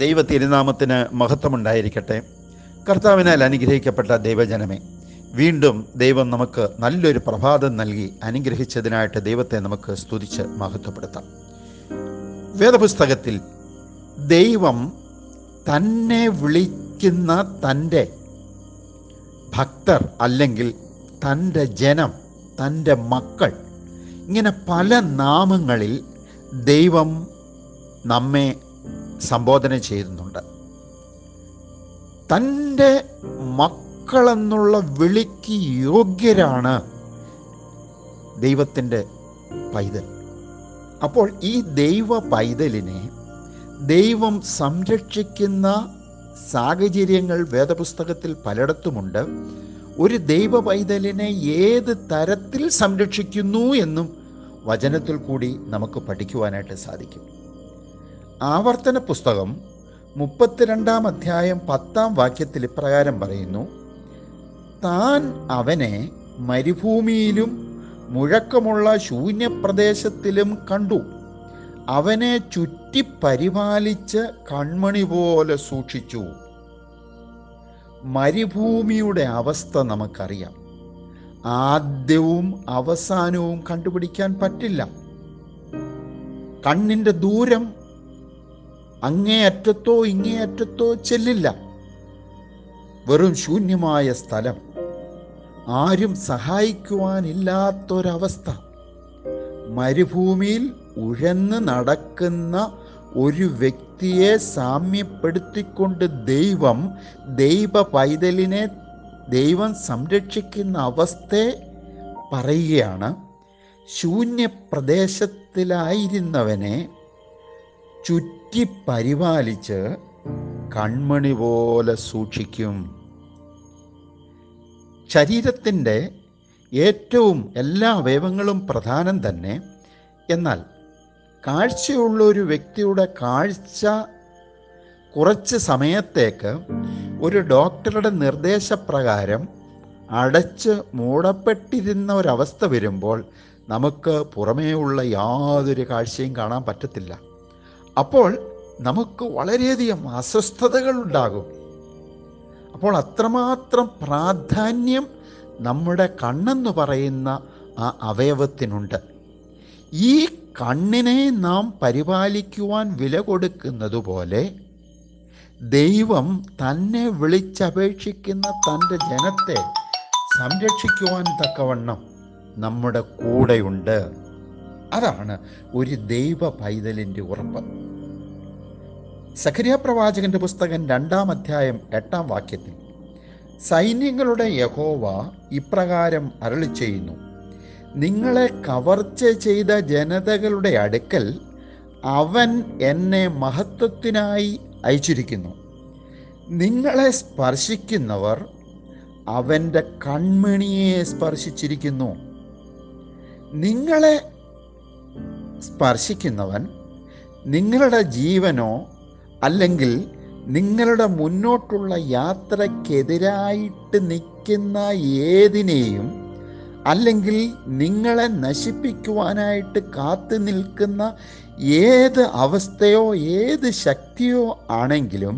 ദൈവ തിരുനാമത്തിന് മഹത്വമുണ്ടായിരിക്കട്ടെ കർത്താവിനാൽ അനുഗ്രഹിക്കപ്പെട്ട ദൈവജനമേ വീണ്ടും ദൈവം നമുക്ക് നല്ലൊരു പ്രഭാതം നൽകി അനുഗ്രഹിച്ചതിനായിട്ട് ദൈവത്തെ നമുക്ക് സ്തുതിച്ച് മഹത്വപ്പെടുത്താം വേദപുസ്തകത്തിൽ ദൈവം തന്നെ വിളിക്കുന്ന തൻ്റെ ഭക്തർ അല്ലെങ്കിൽ തൻ്റെ ജനം തൻ്റെ മക്കൾ ഇങ്ങനെ പല നാമങ്ങളിൽ ദൈവം നമ്മെ സംബോധന ചെയ്യുന്നുണ്ട് തൻ്റെ മക്കളെന്നുള്ള വിളിക്ക് യോഗ്യരാണ് ദൈവത്തിൻ്റെ പൈതൽ അപ്പോൾ ഈ ദൈവ പൈതലിനെ ദൈവം സംരക്ഷിക്കുന്ന സാഹചര്യങ്ങൾ വേദപുസ്തകത്തിൽ പലയിടത്തുമുണ്ട് ഒരു ദൈവ പൈതലിനെ ഏത് തരത്തിൽ സംരക്ഷിക്കുന്നു എന്നും വചനത്തിൽ കൂടി നമുക്ക് പഠിക്കുവാനായിട്ട് സാധിക്കും ആവർത്തന പുസ്തകം മുപ്പത്തിരണ്ടാം അധ്യായം പത്താം വാക്യത്തിൽ ഇപ്രകാരം പറയുന്നു താൻ അവനെ മരുഭൂമിയിലും മുഴക്കമുള്ള ശൂന്യപ്രദേശത്തിലും കണ്ടു അവനെ ചുറ്റി പരിപാലിച്ച് കൺമണി പോലെ സൂക്ഷിച്ചു മരുഭൂമിയുടെ അവസ്ഥ നമുക്കറിയാം ആദ്യവും അവസാനവും കണ്ടുപിടിക്കാൻ പറ്റില്ല കണ്ണിൻ്റെ ദൂരം അങ്ങേയറ്റത്തോ ഇങ്ങേയറ്റത്തോ ചെല്ലില്ല വെറും ശൂന്യമായ സ്ഥലം ആരും സഹായിക്കുവാനില്ലാത്തൊരവസ്ഥ മരുഭൂമിയിൽ ഉഴന്ന് നടക്കുന്ന ഒരു വ്യക്തിയെ സാമ്യപ്പെടുത്തിക്കൊണ്ട് ദൈവം ദൈവ പൈതലിനെ ദൈവം സംരക്ഷിക്കുന്ന അവസ്ഥയെ പറയുകയാണ് ശൂന്യപ്രദേശത്തിലായിരുന്നവനെ ചുറ്റി പരിപാലിച്ച് കൺമണി പോലെ സൂക്ഷിക്കും ശരീരത്തിൻ്റെ ഏറ്റവും എല്ലാ അവയവങ്ങളും പ്രധാനം തന്നെ എന്നാൽ കാഴ്ചയുള്ള ഒരു വ്യക്തിയുടെ കാഴ്ച കുറച്ച് സമയത്തേക്ക് ഒരു ഡോക്ടറുടെ നിർദ്ദേശപ്രകാരം അടച്ച് മൂടപ്പെട്ടിരുന്ന ഒരവസ്ഥ വരുമ്പോൾ നമുക്ക് പുറമേയുള്ള യാതൊരു കാഴ്ചയും കാണാൻ പറ്റത്തില്ല അപ്പോൾ നമുക്ക് വളരെയധികം അസ്വസ്ഥതകൾ ഉണ്ടാകും അപ്പോൾ അത്രമാത്രം പ്രാധാന്യം നമ്മുടെ കണ്ണെന്ന് പറയുന്ന ആ അവയവത്തിനുണ്ട് ഈ കണ്ണിനെ നാം പരിപാലിക്കുവാൻ വില കൊടുക്കുന്നത് പോലെ ദൈവം തന്നെ വിളിച്ചപേക്ഷിക്കുന്ന തൻ്റെ ജനത്തെ സംരക്ഷിക്കുവാൻ തക്കവണ്ണം നമ്മുടെ കൂടെയുണ്ട് അതാണ് ഒരു ദൈവ പൈതലിൻ്റെ ഉറപ്പ് സഖരിയ പ്രവാചകന്റെ പുസ്തകം രണ്ടാം അധ്യായം എട്ടാം വാക്യത്തിൽ സൈന്യങ്ങളുടെ യഹോവ ഇപ്രകാരം അരളി ചെയ്യുന്നു നിങ്ങളെ കവർച്ച ചെയ്ത ജനതകളുടെ അടുക്കൽ അവൻ എന്നെ മഹത്വത്തിനായി അയച്ചിരിക്കുന്നു നിങ്ങളെ സ്പർശിക്കുന്നവർ അവൻ്റെ കൺമണിയെ സ്പർശിച്ചിരിക്കുന്നു നിങ്ങളെ സ്പർശിക്കുന്നവൻ നിങ്ങളുടെ ജീവനോ അല്ലെങ്കിൽ നിങ്ങളുടെ മുന്നോട്ടുള്ള യാത്രക്കെതിരായിട്ട് നിൽക്കുന്ന ഏതിനെയും അല്ലെങ്കിൽ നിങ്ങളെ നശിപ്പിക്കുവാനായിട്ട് കാത്തു നിൽക്കുന്ന ഏത് അവസ്ഥയോ ഏത് ശക്തിയോ ആണെങ്കിലും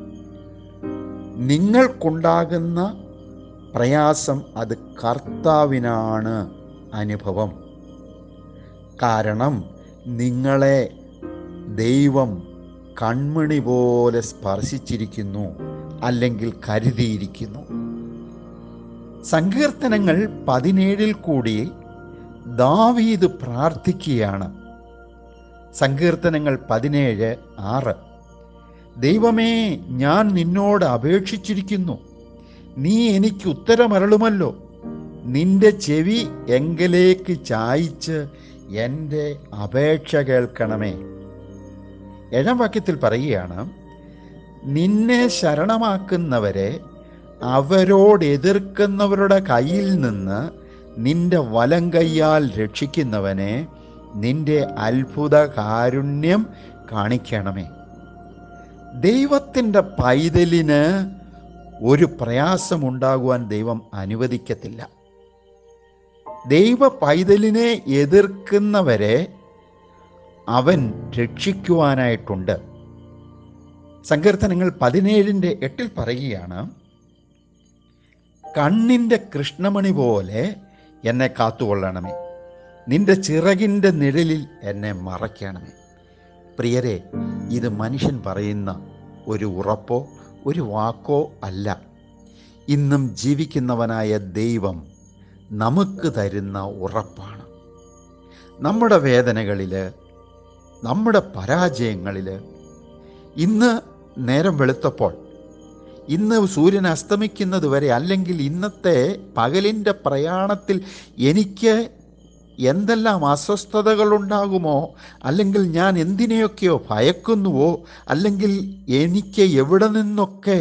നിങ്ങൾക്കുണ്ടാകുന്ന പ്രയാസം അത് കർത്താവിനാണ് അനുഭവം കാരണം നിങ്ങളെ ദൈവം കൺമണി പോലെ സ്പർശിച്ചിരിക്കുന്നു അല്ലെങ്കിൽ കരുതിയിരിക്കുന്നു സങ്കീർത്തനങ്ങൾ പതിനേഴിൽ കൂടി ദാവീദ് പ്രാർത്ഥിക്കുകയാണ് സങ്കീർത്തനങ്ങൾ പതിനേഴ് ആറ് ദൈവമേ ഞാൻ നിന്നോട് അപേക്ഷിച്ചിരിക്കുന്നു നീ എനിക്ക് ഉത്തരമരളുമല്ലോ നിന്റെ ചെവി എങ്കിലേക്ക് ചായ്ച്ച് എൻ്റെ അപേക്ഷ കേൾക്കണമേ ഏഴാം വാക്യത്തിൽ പറയുകയാണ് നിന്നെ ശരണമാക്കുന്നവരെ അവരോട് എതിർക്കുന്നവരുടെ കയ്യിൽ നിന്ന് നിന്റെ വലം കൈയാൽ രക്ഷിക്കുന്നവനെ നിന്റെ അത്ഭുത കാരുണ്യം കാണിക്കണമേ ദൈവത്തിൻ്റെ പൈതലിന് ഒരു പ്രയാസമുണ്ടാകുവാൻ ദൈവം അനുവദിക്കത്തില്ല ദൈവ പൈതലിനെ എതിർക്കുന്നവരെ അവൻ രക്ഷിക്കുവാനായിട്ടുണ്ട് സങ്കീർത്തനങ്ങൾ പതിനേഴിൻ്റെ എട്ടിൽ പറയുകയാണ് കണ്ണിൻ്റെ കൃഷ്ണമണി പോലെ എന്നെ കാത്തുകൊള്ളണമേ നിന്റെ ചിറകിൻ്റെ നിഴലിൽ എന്നെ മറയ്ക്കണമേ പ്രിയരെ ഇത് മനുഷ്യൻ പറയുന്ന ഒരു ഉറപ്പോ ഒരു വാക്കോ അല്ല ഇന്നും ജീവിക്കുന്നവനായ ദൈവം നമുക്ക് തരുന്ന ഉറപ്പാണ് നമ്മുടെ വേദനകളിൽ നമ്മുടെ പരാജയങ്ങളിൽ ഇന്ന് നേരം വെളുത്തപ്പോൾ ഇന്ന് സൂര്യൻ അസ്തമിക്കുന്നത് വരെ അല്ലെങ്കിൽ ഇന്നത്തെ പകലിൻ്റെ പ്രയാണത്തിൽ എനിക്ക് എന്തെല്ലാം അസ്വസ്ഥതകളുണ്ടാകുമോ അല്ലെങ്കിൽ ഞാൻ എന്തിനെയൊക്കെയോ ഭയക്കുന്നുവോ അല്ലെങ്കിൽ എനിക്ക് എവിടെ നിന്നൊക്കെ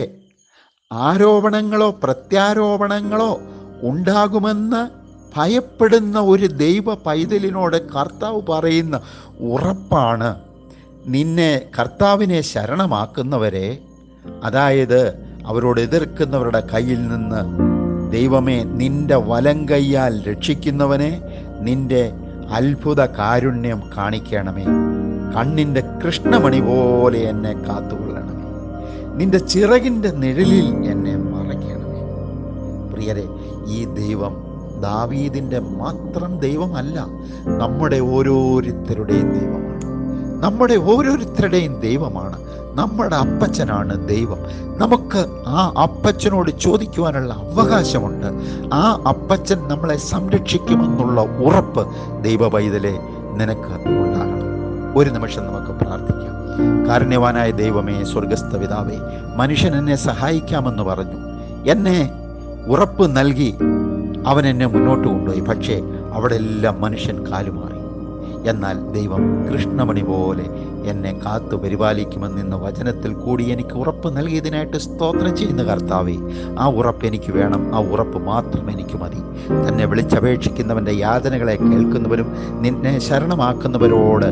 ആരോപണങ്ങളോ പ്രത്യാരോപണങ്ങളോ ഉണ്ടാകുമെന്ന് ഭയപ്പെടുന്ന ഒരു ദൈവ പൈതലിനോട് കർത്താവ് പറയുന്ന ഉറപ്പാണ് നിന്നെ കർത്താവിനെ ശരണമാക്കുന്നവരെ അതായത് അവരോട് എതിർക്കുന്നവരുടെ കയ്യിൽ നിന്ന് ദൈവമേ നിന്റെ വലം കൈയാൽ രക്ഷിക്കുന്നവനെ നിന്റെ അത്ഭുത കാരുണ്യം കാണിക്കണമേ കണ്ണിൻ്റെ കൃഷ്ണമണി പോലെ എന്നെ കാത്തുകൊള്ളണമേ നിന്റെ ചിറകിൻ്റെ നിഴലിൽ എന്നെ മറയ്ക്കണമേ പ്രിയരെ ഈ ദൈവം ദാവീദിൻ്റെ മാത്രം ദൈവമല്ല നമ്മുടെ ഓരോരുത്തരുടെയും ദൈവമാണ് നമ്മുടെ ഓരോരുത്തരുടെയും ദൈവമാണ് നമ്മുടെ അപ്പച്ചനാണ് ദൈവം നമുക്ക് ആ അപ്പച്ചനോട് ചോദിക്കുവാനുള്ള അവകാശമുണ്ട് ആ അപ്പച്ചൻ നമ്മളെ സംരക്ഷിക്കുമെന്നുള്ള ഉറപ്പ് ദൈവ പൈതലെ നിനക്ക് ഉണ്ടാകണം ഒരു നിമിഷം നമുക്ക് പ്രാർത്ഥിക്കാം കാരുണ്യവാനായ ദൈവമേ സ്വർഗസ്ഥ പിതാവേ മനുഷ്യൻ എന്നെ സഹായിക്കാമെന്ന് പറഞ്ഞു എന്നെ ഉറപ്പ് നൽകി അവൻ എന്നെ മുന്നോട്ട് കൊണ്ടുപോയി പക്ഷേ അവിടെ എല്ലാം മനുഷ്യൻ കാലുമാറി എന്നാൽ ദൈവം കൃഷ്ണമണി പോലെ എന്നെ കാത്തു പരിപാലിക്കുമെന്ന വചനത്തിൽ കൂടി എനിക്ക് ഉറപ്പ് നൽകിയതിനായിട്ട് സ്തോത്രം ചെയ്യുന്ന കർത്താവേ ആ ഉറപ്പ് എനിക്ക് വേണം ആ ഉറപ്പ് മാത്രം എനിക്ക് മതി തന്നെ വിളിച്ചപേക്ഷിക്കുന്നവൻ്റെ യാതനകളെ കേൾക്കുന്നവരും നിന്നെ ശരണമാക്കുന്നവരോട്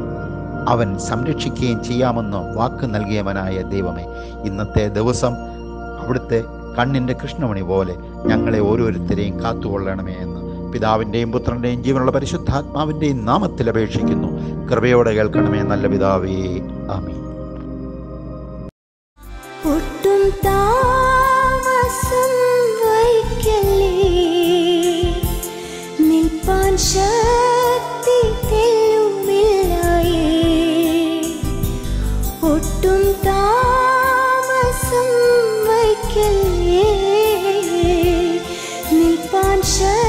അവൻ സംരക്ഷിക്കുകയും ചെയ്യാമെന്ന് വാക്ക് നൽകിയവനായ ദൈവമേ ഇന്നത്തെ ദിവസം അവിടുത്തെ കണ്ണിൻ്റെ കൃഷ്ണമണി പോലെ ഞങ്ങളെ ഓരോരുത്തരെയും കാത്തുകൊള്ളണമേ എന്ന് പിതാവിൻ്റെയും പുത്രൻ്റെയും ജീവനുള്ള പരിശുദ്ധാത്മാവിൻ്റെയും നാമത്തിൽ അപേക്ഷിക്കുന്നു കൃപയോടെ കേൾക്കണമേ നല്ല പിതാവേ ആമീൻ ഒട്ടും താമസം വൈക്കല്ലേ നിൽപ്പാൻ ശക്തി തെല്ലുമില്ലായേ ഒട്ടും താമസം വൈക്കല്ലേ നിൽപ്പാൻ ശക്തി